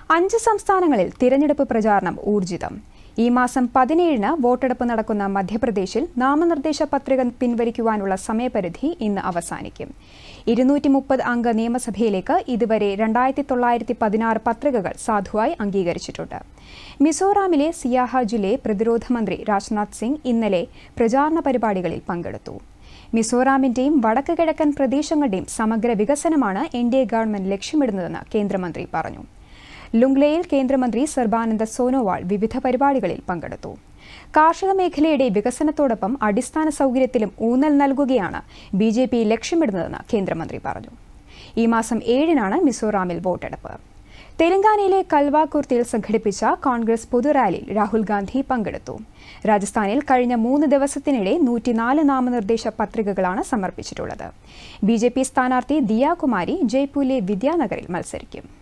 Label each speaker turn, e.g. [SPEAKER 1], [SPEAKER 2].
[SPEAKER 1] അഞ്ച് സംസ്ഥാനങ്ങളിൽ തിരഞ്ഞെടുപ്പ് പ്രചാരണം ഊർജിതം ഈ മാസം പതിനേഴിന് വോട്ടെടുപ്പ് നടക്കുന്ന മധ്യപ്രദേശിൽ നാമനിർദ്ദേശ പത്രിക പിൻവലിക്കുവാനുള്ള സമയപരിധി ഇന്ന് അവസാനിക്കും ഇരുന്നൂറ്റി മുപ്പത് അംഗ നിയമസഭയിലേക്ക് ഇതുവരെ രണ്ടായിരത്തി തൊള്ളായിരത്തി പതിനാറ് പത്രികകൾ സാധുവായി അംഗീകരിച്ചിട്ടുണ്ട് മിസോറാമിലെ സിയാഹ ജില്ലയെ പ്രതിരോധ മന്ത്രി രാജ്നാഥ് സിംഗ് ഇന്നലെ പ്രചാരണ പരിപാടികളിൽ പങ്കെടുത്തു മിസോറാമിന്റെയും വടക്ക് കിഴക്കൻ പ്രദേശങ്ങളുടെയും സമഗ്ര വികസനമാണ് എൻ ഡി എ ഗവൺമെന്റ് ലക്ഷ്യമിടുന്നതെന്ന് കേന്ദ്രമന്ത്രി പറഞ്ഞു ലുങ്ലയിൽ കേന്ദ്രമന്ത്രി സർബാനന്ദ സോനോവാൾ വിവിധ പരിപാടികളിൽ പങ്കെടുത്തു കാർഷിക മേഖലയുടെ വികസനത്തോടൊപ്പം അടിസ്ഥാന സൗകര്യത്തിലും ഊന്നൽ നൽകുകയാണ് ബി ജെ പി ലക്ഷ്യമിടുന്നതെന്ന് കേന്ദ്രമന്ത്രി പറഞ്ഞു ഈ മാസം ഏഴിനാണ് മിസോറാമിൽ വോട്ടെടുപ്പ് തെലങ്കാനയിലെ കൽവാകുർത്തിയിൽ സംഘടിപ്പിച്ച കോൺഗ്രസ് പൊതുറാലിയിൽ രാഹുൽ ഗാന്ധി പങ്കെടുത്തു രാജസ്ഥാനിൽ കഴിഞ്ഞ മൂന്ന് ദിവസത്തിനിടെ നൂറ്റിനാല് നാമനിർദ്ദേശ പത്രികകളാണ് സമർപ്പിച്ചിട്ടുള്ളത് ബി ജെ പി സ്ഥാനാർത്ഥി ദിയാകുമാരി ജയ്പൂരിലെ വിദ്യാനഗറിൽ മത്സരിക്കും